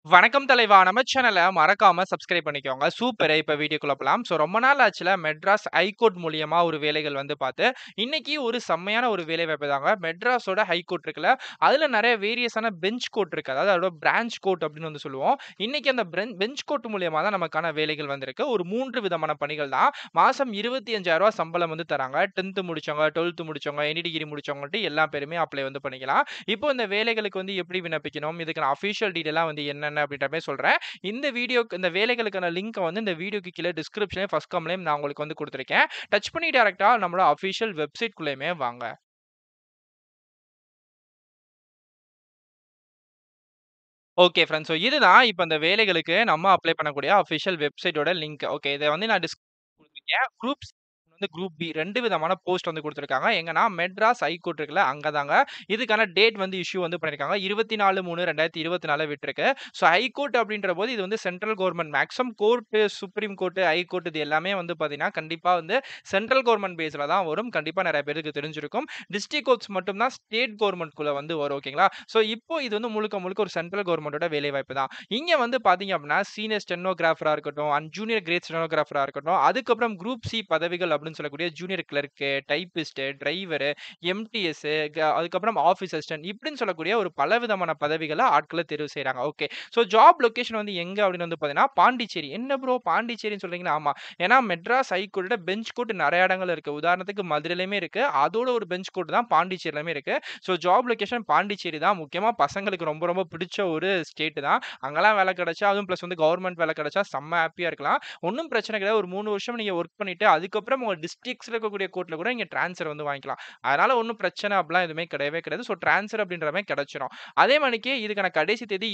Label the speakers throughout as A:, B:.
A: வணக்கம் தலைவா! நம்ம சேனல மறக்காம சப்ஸ்கிரைப் பண்ணிக்கோங்க. சூப்பரு! இப்ப வீடியோக்குள்ள போலாம். ஸோ ரொம்ப நாள் ஆச்சுல மெட்ராஸ் ஹைகோர்ட் மூலியமா ஒரு வேலைகள் வந்து பார்த்து, இன்னைக்கு ஒரு செம்மையான ஒரு வேலைவாய்ப்பு தாங்க. மெட்ராஸோட ஹைகோர்ட் இருக்குல்ல, அதுல நெறைய வேரியஸான பெஞ்ச் கோர்ட் இருக்கு. அதாவது அதோட பிரான்ச் கோர்ட் அப்படின்னு வந்து சொல்லுவோம். இன்னைக்கு அந்த பிரென் பெஞ்ச் கோர்ட் மூலியமா தான் நமக்கான வேலைகள் வந்திருக்கு. ஒரு 3 விதமான பணிகள் தான். மாசம் ரூ. 25,000 சம்பளம் வந்து தராங்க. 10த் முடிச்சவங்க, 12த் முடிச்சவங்க, எனி டிகிரி முடிச்சவங்கன்ட்டு எல்லா பேருமே அப்ளை வந்து பண்ணிக்கலாம். இப்போ இந்த வேலைகளுக்கு வந்து எப்படி விண்ணப்பிக்கணும்? இதுக்கான அஃபிஷியல் டீட்டெயில்லாம் வந்து என்னென்ன அப்படின்ற மாரி சொல்றேன். இந்த வீடியோக்கு இந்த வேலைகளுக்கான லிங்க்க வந்து இந்த வீடியோக்கு கீழ டிஸ்கிரிப்ஷன்லயும், ஃபர்ஸ்ட் கமெண்ட்லயும் நான் உங்களுக்கு வந்து குடுத்துருக்கேன். டச் பண்ணி டைரக்ட்டா நம்மளோட அஃபிஷியல் வெப்சைட்குள்ளயுமே வாங்க. Okay friends. ஸோ இதுதான் இப்ப இந்த வேலைகளுக்கு நம்ம அப்ளை பண்ணக்கூடிய அஃபிஷியல் வெப்சைட்டோட லிங்க். ஓகே. இத வந்து நான் டிஸ்க் குடுத்துருக்கேன். குரூப்ஸ் வந்து குரூப் பி 2 விதமான போஸ்ட் வந்து குடுத்துருக்காங்க. எங்கன்னா மெட்ராஸ் ஹைகோர்ட் இருக்குல்ல, அங்க தாங்க. இதுக்கான டேட் வந்து இஷ்யூ வந்து பண்ணியிருக்காங்க. 24/3/2024 விட்டுருக்கு. ஸோ ஹைகோர்ட் அப்படின்றபோது இது வந்து central government maximum court, supreme court, high court இது எல்லாமே வந்து பார்த்தீங்கன்னா, கண்டிப்பா வந்து சென்ட்ரல் கவர்ன்மென்ட் பேஸ்ல தான் வரும். கண்டிப்பா நெறைய பேருக்கு தெரிஞ்சிருக்கும். டிஸ்ட்ரிக்ட் கோர்ட்ஸ் மட்டும் தான் ஸ்டேட் கவர்ன்மென்ட்குள்ள வந்து வரும். ஓகேங்களா? ஸோ இப்போ இது வந்து முழுக்க முழுக்க ஒரு சென்ட்ரல் கவர்ன்மென்ட்டோட வேலைவாய்ப்பு தான். இங்க வந்து பார்த்தீங்க அப்படின்னா, சீனியர் ஸ்டெனோகிராஃபரா இருக்கட்டும், அண்ட் ஜூனியர் கிரேட் ஸ்டெனோகிராஃபரா இருக்கட்டும், அதுக்கப்புறம் குரூப் சி பதவிகள் அப்படின்னு சொல்லக்கூடிய junior clerk, typist, driver, MTS க அதுக்கப்புறம் ஆஃபீஸ் அசிஸ்டன்ட் இப்படின்னு சொல்லக்கூடிய ஒரு பலவிதமான பதவிகள ஆட்கள தேர்வு செய்றாங்க. ஓகே. ஸோ ஜாப் லொகேஷன் வந்து எங்க அப்படின்னு வந்து பார்த்தீங்கன்னா, பாண்டிச்சேரி. என்ன ப்ரோ பாண்டிச்சேரின்னு சொல்றீங்கன்னா, ஆமா. ஏன்னா மெட்ராஸ் ஹைகோர்ட்டோட பெஞ்ச் கோர்ட் நெறைய இடங்கள்ல இருக்கு. உதாரணத்துக்கு மதுரையிலயுமே இருக்கு. அதோட ஒரு பெஞ்ச் கோர்ட் தான் பாண்டிச்சேரிலயுமே இருக்கு. ஸோ ஜாப் லொகேஷன் பாண்டிச்சேரி தான். முக்கியமா பசங்களுக்கு ரொம்ப ரொம்ப பிடிச்ச ஒரு ஸ்டேட் தான். அங்கலாம் வேலை கிடைச்சா, அதுவும் பிளஸ் வந்து கவர்ன்மென்ட் வேலை கிடைச்சா செம்ம ஹேப்பியா இருக்கலாம். ஒண்ணும் பிரச்சனை கிடையாது. ஒரு 3 வருஷம் நீங்க வொர்க் பண்ணிட்டு, அதுக்கப்புறம் உங்க டிஸ்ட்ரிக்ட்ஸ்ல இருக்கக்கூடிய கோர்ட்ல கூட நீங்க ட்ரான்ஸ்ஃபர் வந்து வாங்கிக்கலாம். அதனால ஒண்ணும் பிரச்சனை அப்படிலாம் எதுவுமே கிடையவே கிடையாது. ஸோ ட்ரான்ஸ்ஃபர் அப்படின்ற மாரி கிடைச்சிரும். அதே மாணிக்கு இதுக்கான கடைசி தேதி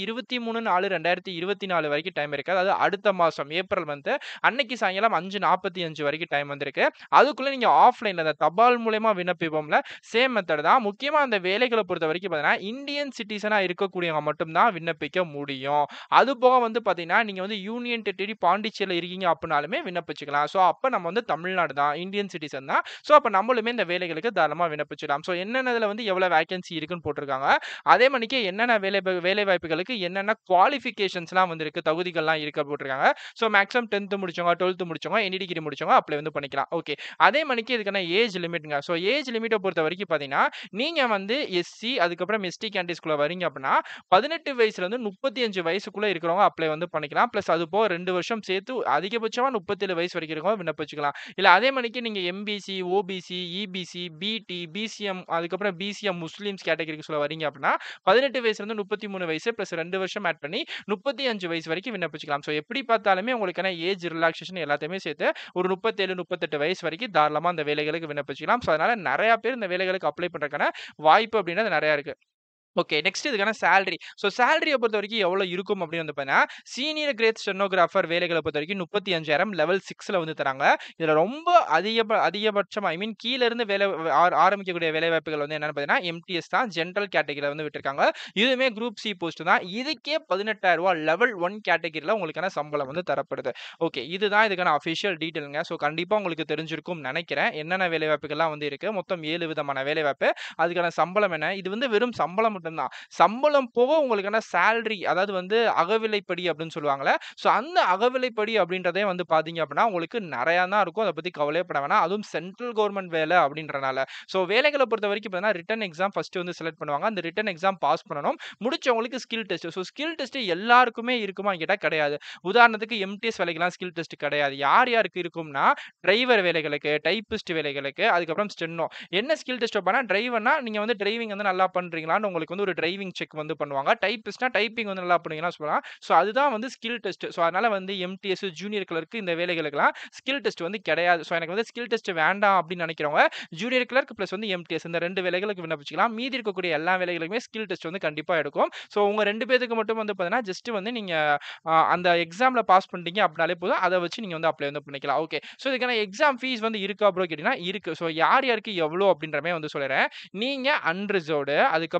A: 23/4/2024 வரைக்கும் டைம் இருக்கு. அதாவது அடுத்த மாசம் ஏப்ரல் மந்த் அன்னைக்கு சாயங்காலம் 5:45 வரைக்கும் டைம் வந்து இருக்கு. அதுக்குள்ள நீங்க ஆஃப்லைன்ல அந்த தபால் மூலியமா விண்ணப்பிப்போம்ல, சேம் மெத்தட் தான். முக்கியமா அந்த வேலைகள பொறுத்தவரைக்கும் பார்த்தீங்கன்னா, இந்தியன் சிட்டிசனா இருக்கக்கூடியவங்க மட்டும் தான் விண்ணப்பிக்க முடியும். அது போக வந்து பார்த்தீங்கன்னா, நீங்க வந்து யூனியன் டெரிட்டரி பாண்டிச்சேரில இருக்கீங்க அப்படினாலுமே விண்ணப்பிச்சுக்கலாம். ஸோ அப்ப நம்ம வந்து தமிழ்நாடு தான். இந்தியன் சிட்டிசன் தான். ஸோ அப்ப நம்மளுமே இந்த வேலைகளுக்கு தாராளமா விண்ணப்பிச்சுக்கலாம். ஸோ என்னென்ன இதுல வந்து எவ்வளோ வேக்கன்சி இருக்குன்னு போட்டுருக்காங்க. அதே மாணிக்கு என்னென்ன வேலை வேலைவாய்ப்புகளுக்கு என்னென்ன குவாலிஃபிகேஷன்ஸ்லாம் வந்து இருக்கு, தகுதிகள்லாம் இருக்கு போட்டுருக்காங்க. ஸோ மேக்ஸிமம் 10த் முடிச்சவங்க, 12த் முடிச்சவங்க, எனி டிகிரி முடிச்சவங்க அப்ளை வந்து பண்ணிக்கலாம். ஓகே. அதே மாணிக்கு இதுக்கான ஏஜ் லிமிட்ங்க. ஸோ ஏஜ் லிமிட்ட பொறுத்தவரைக்கும் பார்த்தீங்கன்னா, நீங்க வந்து எஸ்சி அதுக்கப்புறம் எஸ்டி கேண்டீஸ்குள்ள வரீங்க அப்படின்னா, 18 வயசுலருந்து 35 வயசுக்குள்ள இருக்கிறவங்க அப்ளை வந்து பண்ணிக்கலாம். பிளஸ் அது போக 2 வருஷம் சேர்த்து அதிகபட்சமா 37 வயசு வரைக்கும் இருக்கவங்க விண்ணப்பிச்சுக்கலாம். இல்ல அதே மாணிக்கு நீங்க MBC, OBC, EBC, BT, BCM அதுக்கப்புறம் பிசிஎம் முஸ்லிம்ஸ் கேட்டகரிக்குள்ள வரீங்க அப்படின்னா, 18 வயசுலருந்து 33 வயசு பிளஸ் 2 வருஷம் ஆட் பண்ணி 35 வயசு வரைக்கும் விண்ணப்பிச்சுக்கலாம். ஸோ எப்படி பார்த்தாலுமே உங்களுக்கான ஏஜ் ரிலாக்சேஷன் எல்லாத்தையுமே சேர்த்து ஒரு 37, 38 வயசு வரைக்கும் தாராளமா அந்த வேலைகளுக்கு விண்ணப்பிச்சுக்கலாம். ஸோ அதனால நெறைய பேர் இந்த வேலைகளுக்கு அப்ளை பண்றதுக்கான வாய்ப்பு அப்படின்றது நெறைய இருக்கு. ஓகே. நெக்ஸ்ட் இதுக்கான சேலரி. ஸோ சேலரிய பொறுத்தவரைக்கும் எவ்வளோ இருக்கும் அப்படின்னு வந்து பார்த்தீங்கன்னா, சீனியர் கிரேட் ஸ்டெனோகிராஃபர் வேலைகள பொறுத்தவரைக்கும் 35,000 லெவல் 6ல வந்து தராங்க. இதுல ரொம்ப அதிகப அதிகபட்சமா ஐ மீன் கீழ இருந்து வேலை ஆர் ஆரம்பிக்கக்கூடிய வேலைவாய்ப்புகள் வந்து என்னன்னு பார்த்தீங்கன்னா, எம்டிஎஸ் தான். ஜெனரல் கேட்டகரில வந்து விட்டுருக்காங்க. இதுவுமே குரூப் சி போஸ்ட் தான். இதுக்கே ரூ. 18,000 லெவல் 1 கேட்டகரில உங்களுக்கான சம்பளம் வந்து தரப்படுது. ஓகே. இதுதான் இதுக்கான அஃபிஷியல் டீட்டெயில்ங்க. ஸோ கண்டிப்பா உங்களுக்கு தெரிஞ்சிருக்கும்னு நெனைக்கிறேன். என்னென்ன வேலைவாய்ப்புகள்லாம் வந்து இருக்கு. மொத்தம் 7 விதமான வேலைவாய்ப்பு. அதுக்கான சம்பளம் என்ன? இது வந்து வெறும் சம்பளம் மட்டும் தான். சம்பளம் போக உங்களுக்கான சேலரி அதாவது வந்து அகவிலைப்படி அப்படின்னு சொல்லுவாங்கல்ல. ஸோ அந்த அகவிலைப்படி அப்படின்றதே வந்து பார்த்தீங்க அப்படின்னா, உங்களுக்கு நெறையா தான் இருக்கும். அத பத்தி கவலையே பட வேணாம். அதுவும் சென்ட்ரல் கவர்ன்மென்ட் வேலை அப்படின்றனால. ஸோ வேலைகள பொறுத்தவரைக்கும் பார்த்தீங்கன்னா, ரிட்டன் எக்ஸாம் ஃபர்ஸ்ட் வந்து செலக்ட் பண்ணுவாங்க. அந்த ரிட்டன் எக்ஸாம் பாஸ் பண்ணணும். முடிச்சவங்களுக்கு skill test. So skill test எல்லாருக்குமே இருக்குமான்னு கேட்டா கிடையாது. உதாரணத்துக்கு எம்டிஎஸ் வேலைக்கெல்லாம் ஸ்கில் டெஸ்ட் கிடையாது. யார் யாருக்கு இருக்கும்னா, டிரைவர் வேலைகளுக்கு, டைப்பிஸ்ட் வேலைகளுக்கு, அதுக்கப்புறம் ஸ்டெனோ. என்ன ஸ்கில் டெஸ்ட் வைப்பாங்கன்னா, டிரைவர்னா நீங்க வந்து டிரைவிங் வந்து நல்லா பண்றீங்களான்னு உங்களுக்கு வந்து ஒரு டிரைவிங் செக் வந்து பண்ணுவாங்க. டைப்பிஸ்ட்னா டைப்பிங் வந்து நல்லா பண்ணுவீங்களான்னு சொல்லலாம். ஸோ அதுதான் வந்து ஸ்கில் டெஸ்ட். ஸோ அதனால வந்து எம்டிஎஸ், ஜூனியர் கிளர்க் இந்த வேலைகளுக்கெல்லாம் ஸ்கில் டெஸ்ட் வந்து கிடையாது. ஸோ எனக்கு வந்து ஸ்கில் டெஸ்ட் வேண்டாம் அப்படின்னு நெனைக்கிறவங்க, ஜூனியர் கிளர்க் பிளஸ் வந்து எம்டிஎஸ் இந்த 2 வேலைகளுக்கு விண்ணப்பிச்சுக்கலாம். மீதி இருக்கக்கூடிய எல்லா வேலைகளுக்குமே ஸ்கில் டெஸ்ட் வந்து கண்டிப்பா எடுக்கும். ஸோ உங்க 2 பேத்துக்கு மட்டும் வந்து பார்த்தீங்கன்னா, ஜஸ்ட் வந்து நீங்க அ அந்த எக்ஸாம்ல பாஸ் பண்ணிட்டீங்க அப்படினாலே போதும். அத வச்சு நீங்க வந்து அப்ளை வந்து பண்ணிக்கலாம். ஓகே. ஸோ இதுக்கான எக்ஸாம் ஃபீஸ் வந்து இருக்கா ப்ரோ கேட்டீங்கன்னா, இருக்கு. ஸோ யார் யாருக்கு எவ்வளோ அப்படின்ற மாரி வந்து சொல்லிறேன். நீங்க அன்ரிசர்வ்டு அதுக்கப்புறம்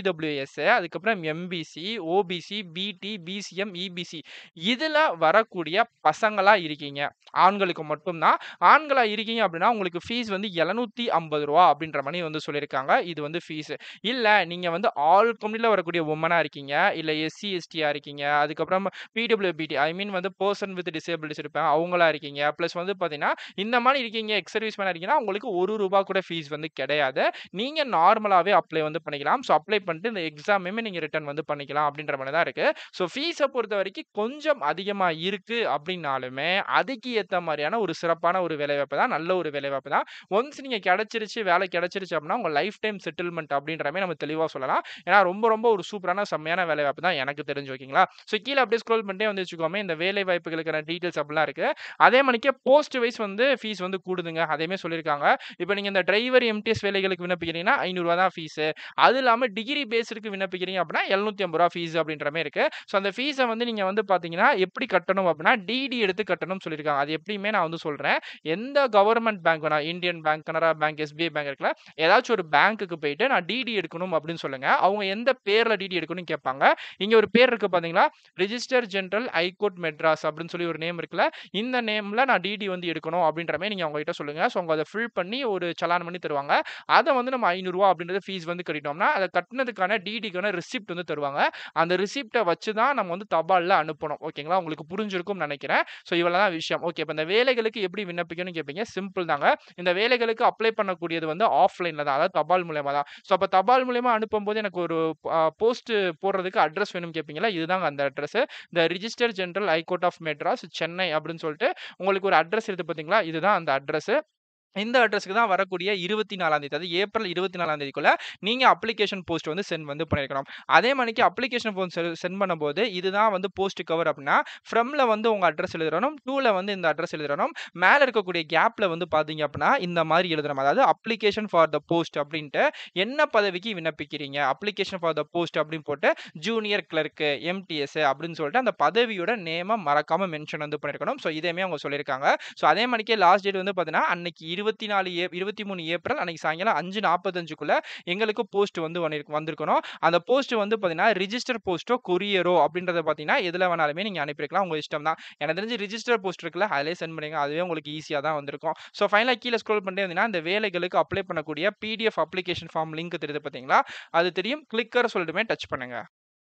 A: இடபிள்யூஎஸ் அதுக்கப்புறம் MBC, OBC, BT, BCM, EBC இதுல வரக்கூடிய பசங்களா இருக்கீங்க. ஆண்களுக்கு மட்டும் தான். ஆண்களா இருக்கீங்க அப்படின்னா, உங்களுக்கு ஃபீஸ் வந்து ரூ. 750 அப்படின்ற மாரி வந்து சொல்லியிருக்காங்க. இது வந்து ஃபீஸ். இல்ல நீங்க வந்து ஆல் கம்யூனிட்டில வரக்கூடிய வுமனா இருக்கீங்க. இல்ல எஸ்சி, எஸ்டியா இருக்கீங்க. அதுக்கப்புறம் பிடபிள்யூபிடி ஐ மீன் வந்து பெர்சன் வித் டிசேபிலிட்டிஸ் இருப்பாங்க. அவங்களா இருக்கீங்க. பிளஸ் வந்து பார்த்தீங்கன்னா, இந்த மாரி இருக்கீங்க, எக்ஸ் சர்வீஸ் மேனா இருக்கீங்கன்னா, உங்களுக்கு ரூ. 1 கூட ஃபீஸ் வந்து கிடையாது. நீங்க நார்மலாவே அப்ளை வந்து பண்ணிக்கலாம். ஸோ அப்ளை பண்ணிட்டு இந்த எக்ஸாமையுமே நீங்க ரிட்டர்ன் வந்து பண்ணிக்கலாம் அப்படின்ற மாரி தான் இருக்கு. ஸோ ஃபீஸ பொறுத்தவரைக்கும் கொஞ்சம் அதிகமா இருக்கு அப்படின்னாலுமே, அதுக்கு ஏத்த மாரியான ஒரு சிறப்பான ஒரு வேலைவாய்ப்பு தான். நல்ல ஒரு வேலைவாய்ப்பு தான். ஒன்ஸ் நீங்க கிடைச்சிருச்சு, வேலை கிடைச்சிருச்சு அப்படின்னா, உங்க லைஃப் டைம் செட்டில்மென்ட் அப்படின்ற மாரி நம்ம தெளிவா சொல்லலாம். ஏன்னா ரொம்ப ரொம்ப ஒரு சூப்பரான செம்மையான வேலைவாய்ப்பு தான் எனக்கு தெரிஞ்சு ஓகேங்களா? ஸோ கீழ அப்படியே ஸ்க்ரோல் பண்ணிட்டே வந்து வச்சுக்கோமே, இந்த வேலை வாய்ப்புகளுக்கான டீட்டெயில்ஸ் அப்படிலாம் இருக்கு. அதே மாணிக்கே போஸ்ட் வைஸ் வந்து ஃபீஸ் வந்து கூடுதுங்க. அதையுமே சொல்லியிருக்காங்க. இப்ப நீங்க இந்த டிரைவர், எம்டிஎஸ் வேலைகளுக்கு விண்ணப்பிக்கிறீங்கன்னா ரூ. 500 தான் ஃபீஸு. அது இல்லாம டிகிரி பேஸ்டுக்கு விண்ணப்பிக்கிறீங்க அப்படின்னா ரூ. 750 ஃபீஸ் அப்படின்ற மாரி இருக்கு. ஸோ அந்த ஃபீஸ வந்து நீங்க வந்து பார்த்தீங்கன்னா, எப்படி கட்டணும் அப்படின்னா, டிடி எடுத்து கட்டணும்னு சொல்லியிருக்காங்க. அது எப்படியுமே நான் வந்து சொல்றேன். எந்த கவர்ன்மென்ட் பேங்க் வேணா Indian bank, Canara bank, SBI bank இருக்குல்ல, ஏதாச்சும் ஒரு பேங்க்குக்கு போயிட்டு நான் டிடி எடுக்கணும் அப்படின்னு சொல்லுங்க. அவங்க எந்த பேர்ல டிடி எடுக்கணும்னு கேட்பாங்க. இங்க ஒரு பேர் இருக்கு பார்த்தீங்களா? ரிஜிஸ்டர் ஜெனரல் ஹைகோர்ட் மெட்ராஸ் அப்படின்னு சொல்லி ஒரு நேம் இருக்குல்ல, இந்த நேம்ல நான் டிடி வந்து எடுக்கணும் அப்படின்ற மாரி நீங்க அவங்ககிட்ட சொல்லுங்க. ஸோ அவங்க அத ஃபில் பண்ணி ஒரு சலான் பண்ணி தருவாங்க. அத வந்து நம்ம ரூ. 500 அப்படின்றது ஃபீஸ் வந்து கட்டிட்டோம்னா, அத கட்டுனதுக்கான டிடிக்கான ரிசிப்ட் வந்து தருவாங்க. அந்த ரிசிப்ட்ட வச்சு தான் நம்ம வந்து தபால்ல அனுப்பணும். ஓகேங்களா? உங்களுக்கு புரிஞ்சிருக்கும்னு நெனைக்கிறேன். ஸோ இவ்வளவு தான் விஷயம். ஓகே. இப்ப இந்த வேலைகளுக்கு எப்படி விண்ணப்பிக்கணும்னு கேட்பீங்க. சிம்பிள் தாங்க. இந்த வேலைகளுக்கு அப்ளை பண்ணக்கூடியது வந்து ஆஃப்லைன்ல தான். அதாவது தபால் மூலியமா தான். ஸோ அப்ப தபால் மூலியமா அனுப்பும்போது எனக்கு ஒரு அ போஸ்ட் போடுறதுக்கு அட்ரஸ் வேணும்னு கேட்பீங்கல்ல, இதுதாங்க அந்த address. The registrar general high court of Madras, Chennai அப்படின்னு சொல்லிட்டு உங்களுக்கு ஒரு அட்ரஸ் இருக்கு பார்த்தீங்களா? இதுதான் அந்த அட்ரஸ். இந்த அட்ரஸ்க்கு தான் வரக்கூடிய 24ஆம் தேதி அதாவது ஏப்ரல் 24ஆம் தேதிக்குள்ள நீங்க அப்ளிகேஷன் போஸ்ட் வந்து சென்ட் வந்து பண்ணியிருக்கணும். அதே மாணிக்கு அப்ளிகேஷன் ஃபார்ம் செ சென்ட் பண்ணும்போது, இதுதான் வந்து போஸ்ட் கவர் அப்படின்னா, ஃப்ரம்ல வந்து உங்க அட்ரஸ் எழுதணும். டூல வந்து இந்த அட்ரஸ் எழுதணும். மேல இருக்கக்கூடிய கேப்ல வந்து பார்த்தீங்க அப்படின்னா, இந்த மாரி எழுதணும். அதாவது அப்ளிகேஷன் ஃபார் த போஸ்ட் அப்படின்ட்டு என்ன பதவிக்கு விண்ணப்பிக்கிறீங்க? அப்ளிகேஷன் ஃபார் த போஸ்ட் அப்படின்னு போட்டு ஜூனியர் கிளர்க், எம்டிஎஸ் அப்படின்னு சொல்லிட்டு அந்த பதவியோட நேம மறக்காம மென்ஷன் வந்து பண்ணியிருக்கணும். ஸோ இதையுமே அவங்க சொல்லியிருக்காங்க. ஸோ அதே மாணிக்கே லாஸ்ட் டேட் வந்து பார்த்தீங்கன்னா, அன்னைக்கு 24 ஏ 23 ஏப்ரல் அன்னைக்கு சாயங்காலம் 5:45க்குள்ள எங்களுக்கு போஸ்ட் வந்து வந்திருக்கு வந்திருக்கணும். அந்த போஸ்ட் வந்து பார்த்தீங்கன்னா, ரிஜிஸ்டர் போஸ்ட்டோ, கொரியரோ அப்படின்றத பார்த்தீங்கன்னா, எதுல வேணாலுமே நீங்க அனுப்பியிருக்கலாம். உங்க இஷ்டம் தான். எனக்கு தெரிஞ்சு ரிஜிஸ்டர் போஸ்ட் இருக்குல்ல, அதிலேயே சென்ட் பண்ணிருங்க. அதுவே உங்களுக்கு ஈஸியா தான் வந்திருக்கும். ஸோ ஃபைனலா கீழ ஸ்க்ரோல் பண்ணிட்டே வந்தீங்கன்னா, இந்த வேலைகளுக்கு அப்ளை பண்ணக்கூடிய பிடிஎஃப் அப்ளிகேஷன் ஃபார்ம் லிங்க் தெரியுது பார்த்தீங்களா? அது தெரியும். கிளிக்கர் சொல்லிட்டுமே டச் பண்ணுங்க.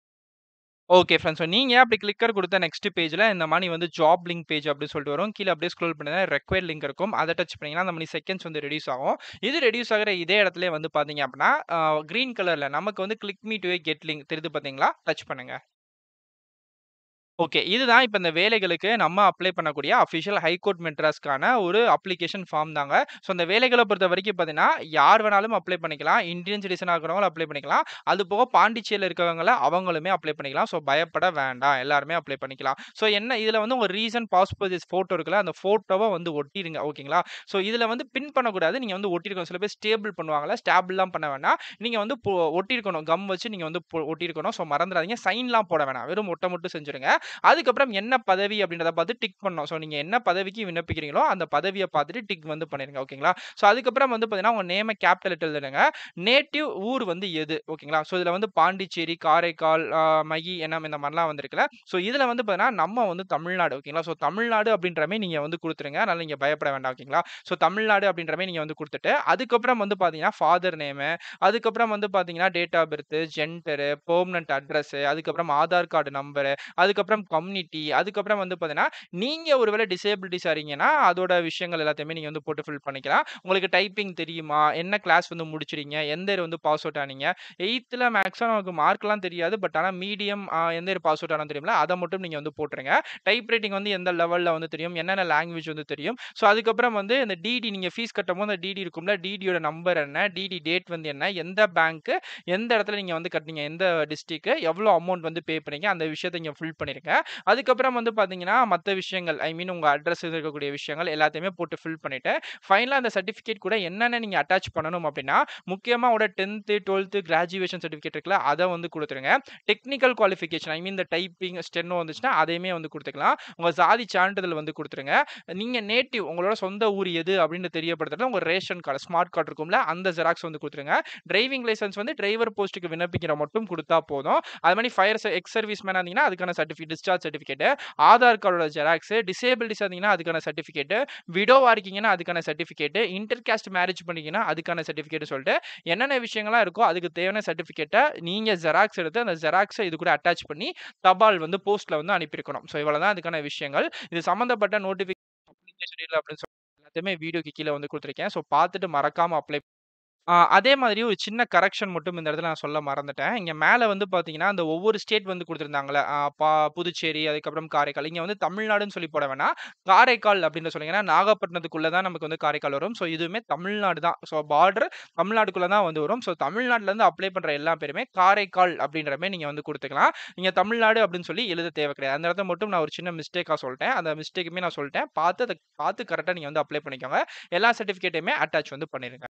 A: Okay friends. ஸோ நீங்க அப்படி கிளிக்கர் குடுத்த நெக்ஸ்ட் பேஜ்ல இந்த மாரி வந்து ஜாப் லிங்க் பேஜ் அப்படின்னு சொல்லிட்டு வரும். கீழ அப்படியே ஸ்க்ரோல் பண்ணீங்கன்னா ரெக்வயர்ட் லிங்க் இருக்கும். அத டச் பண்ணீங்கன்னா, அந்த மாரி செகண்ட்ஸ் வந்து ரெட்யூஸ் ஆகும். இது ரெட்யூஸ் ஆகுற இதே இடத்திலேயே வந்து பார்த்தீங்க அப்படின்னா, அ கிரீன் கலர்ல நமக்கு வந்து click me to get link தெரியுது பார்த்தீங்களா? டச் பண்ணுங்க. ஓகே. இதுதான் இப்ப இந்த வேலைகளுக்கு நம்ம அப்ளை பண்ணக்கூடிய அஃபிஷியல் ஹைகோர்ட் மெட்ராஸ்க்கான ஒரு அப்ளிகேஷன் ஃபார்ம் தாங்க. ஸோ இந்த வேலைகள பொறுத்தவரைக்கும் பார்த்தீங்கன்னா, யார் வேணாலும் அப்ளை பண்ணிக்கலாம். இந்தியன் சிட்டிசனா இருக்கிறவங்களும் அப்ளை பண்ணிக்கலாம். அது போக பாண்டிச்சேரியில இருக்கிறவங்கள அவங்களுமே அப்ளை பண்ணிக்கலாம். ஸோ பயப்பட வேண்டாம். எல்லாருமே அப்ளை பண்ணிக்கலாம். ஸோ என்ன இதுல வந்து உங்க ரீசன்ட் பாஸ்போர்ட் சைஸ் ஃபோட்டோ இருக்குல்ல, அந்த ஃபோட்டோவ வந்து ஒட்டிருங்க. ஓகேங்களா? ஸோ இதுல வந்து பின் பண்ணக்கூடாது. நீங்க வந்து ஒட்டியிருக்கணும். சில பேர் ஸ்டேபிள் பண்ணுவாங்கல்ல, ஸ்டேபிள்லாம் பண்ண வேண்டாம். நீங்க வந்து பொ ஒட்டியிருக்கணும். கம் வச்சு நீங்க வந்து பொ ஒட்டியிருக்கணும். ஸோ மறந்துறாதீங்க. சைன்லாம் போட வேணாம். வெறும் ஒட்ட மட்டும் செஞ்சுருங்க. அதுக்கப்புறம் என்ன பதவி அப்படின்றத பார்த்து டிக் பண்ணணும். ஸோ நீங்க என்ன பதவிக்கு விண்ணப்பிக்கிறீங்களோ, அந்த பதவிய பார்த்துட்டு டிக் வந்து பண்ணிருங்க. ஓகேங்களா? ஸோ அதுக்கப்புறம் வந்து பார்த்தீங்கன்னா, உங்க நேம கேப்பிட்டல் லெட்டர்ல எழுதுங்க. நேட்டிவ் ஊர் வந்து எது? ஓகேங்களா? ஸோ இதுல வந்து பாண்டிச்சேரி, காரைக்கால், அ மகி, எனம் இந்த மாரிலாம் வந்திருக்குல்ல. ஸோ இதுல வந்து பார்த்தீங்கன்னா, நம்ம வந்து தமிழ்நாடு. ஓகேங்களா? ஸோ தமிழ்நாடு அப்படின்ற மாரி நீங்க வந்து குடுத்துருங்க. அதனால நீங்க பயப்பட வேண்டாம். ஓகேங்களா? ஸோ தமிழ்நாடு அப்படின்ற மாரி நீங்க வந்து குடுத்துட்டு, அதுக்கப்புறம் வந்து பார்த்தீங்கன்னா, ஃபாதர் நேமு, அதுக்கப்புறம் வந்து பார்த்தீங்கன்னா, date of birth, gender, permanent address, அதுக்கப்புறம் ஆதார் கார்டு நம்பரு, அதுக்கப்புறம் கம்யூனிட்டி, அதுக்கப்புறம் வந்து பார்த்தீங்கன்னா, நீங்க ஒருவேளை டிசேபிலிட்டிஸா இருக்கீங்கன்னா, அதோட விஷயங்கள் எல்லாத்தையுமே நீங்க வந்து போட்டு ஃபில் பண்ணிக்கலாம். உங்களுக்கு டைப்பிங் தெரியுமா? என்ன கிளாஸ் வந்து முடிச்சிருக்கீங்க? எந்த இயர் வந்து பாஸ் அவுட் ஆனீங்க? 8த்ல மேக்ஸிமம் நமக்கு மார்க்லாம் தெரியாது. பட் ஆனா மீடியம் அ எந்த இயர் பாஸ் அவுட் ஆனோம்னு தெரியும்ல, அத மட்டும் நீங்க வந்து போட்டுருங்க. டைப் ரைட்டிங் வந்து எந்த லெவல்ல வந்து தெரியும்? என்னென்ன லாங்குவேஜ் வந்து தெரியும்? ஸோ அதுக்கப்புறம் வந்து இந்த டிடி நீங்க ஃபீஸ் கட்டும்போது அந்த டிடி இருக்கும்ல, டிடியோட நம்பர் என்ன? டிடி டேட் வந்து என்ன? எந்த பேங்க்கு? எந்த இடத்துல நீங்க வந்து கட்டுனீங்க? எந்த டிஸ்ட்ரிக்ட்? எவ்வளோ அமௌண்ட் வந்து பே பண்ணீங்க? அந்த விஷயத்த இங்க ஃபில் பண்ணிருங்க. பண்ணிருங்க. அதுக்கப்புறம் வந்து பார்த்தீங்கன்னா, மத்த விஷயங்கள் ஐ மீன் உங்க அட்ரஸ் இருக்கக்கூடிய விஷயங்கள் எல்லாத்தையுமே போட்டு ஃபில் பண்ணிட்டு, ஃபைனலா அந்த சர்டிஃபிகேட் கூட என்னென்ன நீங்க அட்டாச் பண்ணணும் அப்டின்னா, முக்கியமா உங்களோட 10த், 12த் கிராஜுவேஷன் சர்டிஃபிகேட் இருக்குல்ல, அத வந்து குடுத்துருங்க. டெக்னிக்கல் குவாலிஃபிகேஷன் ஐ மீன் இந்த டைப்பிங், ஸ்டெனோ வந்துச்சுன்னா, அதையுமே வந்து குடுத்துக்கலாம். உங்க சாதி சான்றிதழ் வந்து குடுத்துருங்க. நீங்க நேட்டிவ் உங்களோட சொந்த ஊர் எது அப்டின்னு தெரியப்படுத்துறது உங்க ரேஷன் கார்டு, ஸ்மார்ட் கார்ட் இருக்கும்ல, அந்த ஜெராக்ஸ் வந்து குடுத்துருங்க. டிரைவிங் லைசென்ஸ் வந்து டிரைவர் போஸ்ட்க்கு விண்ணப்பிக்கிற மட்டும் குடுத்தா போதும். அது மாரி ஃபயர் ச எக்ஸ் சர்வீஸ் மேனா இருந்தீங்கன்னா, அதுக்கான சர்டிஃபிகேட் டிஸ்சார்ஜ் சர்டிஃபிகேட், ஆதார் கார்டோட ஜெராக்ஸ், டிசேபிலிட்டிஸா இருந்தீங்கன்னா அதுக்கான சர்டிஃபிகேட், விடோவா இருக்கீங்கன்னா அதுக்கான சர்டிஃபிகேட், இன்டர் காஸ்ட் மேரேஜ் பண்ணீங்கன்னா அதுக்கான சர்டிஃபிகேட் சொல்ட்டு, என்னென்ன விஷயங்கள்லாம் இருக்கோ அதுக்கு தேவையான சர்டிஃபிகேட்ட நீங்க ஜெராக்ஸ் எடுத்து அந்த ஜெராக்ஸ இது கூட அட்டாச் பண்ணி, தபால் வந்து போஸ்ட்ல வந்து அனுப்பியிருக்கணும். ஸோ இவ்வளவு தான் இதுக்கான விஷயங்கள். இது சம்மந்தப்பட்ட நோட்டிஃபி அப்ளிகேஷன் இல்ல அப்டின்னு சொல்லி எல்லாத்தையுமே வீடியோக்கு கீழ வந்து குடுத்துருக்கேன். ஸோ பார்த்துட்டு மறக்காம அப்ளை ஆ அதே மாதிரி ஒரு சின்ன கரெக்ஷன் மட்டும் இந்த இடத்துல நான் சொல்ல மறந்துட்டேன். இங்க மேல வந்து பார்த்தீங்கன்னா, அந்த ஒவ்வொரு ஸ்டேட் வந்து குடுத்திருந்தாங்கல்ல, அ பா புதுச்சேரி, அதுக்கப்புறம் காரைக்கால். இங்க வந்து தமிழ்நாடுன்னு சொல்லி போட வேணாம். காரைக்கால் அப்டின்னு சொல்லுங்க. ஏன்னா நாகப்பட்டினத்துக்குள்ள தான் நமக்கு வந்து காரைக்கால் வரும். ஸோ இதுவுமே தமிழ்நாடு தான். ஸோ பார்டர் தமிழ்நாட்டுக்குள்ள தான் வந்து வரும். ஸோ தமிழ்நாட்டுலருந்து அப்ளை பண்ற எல்லா பேருமே காரைக்கால் அப்டின்ற மாரி நீங்க வந்து குடுத்துக்கலாம். நீங்க தமிழ்நாடு அப்டின்னு சொல்லி எழுத தேவை கிடையாது. அந்த இடத்துல மட்டும் நான் ஒரு சின்ன மிஸ்டேக்கா சொல்ட்டேன். அந்த மிஸ்டேக்குமே நான் சொல்ட்டேன். பார்த்து அத பார்த்து கரெக்ட்டா நீங்க வந்து அப்ளை பண்ணிக்கோங்க. எல்லா சர்டிஃபிகேட்டையுமே அட்டாச் வந்து பண்ணிருங்க.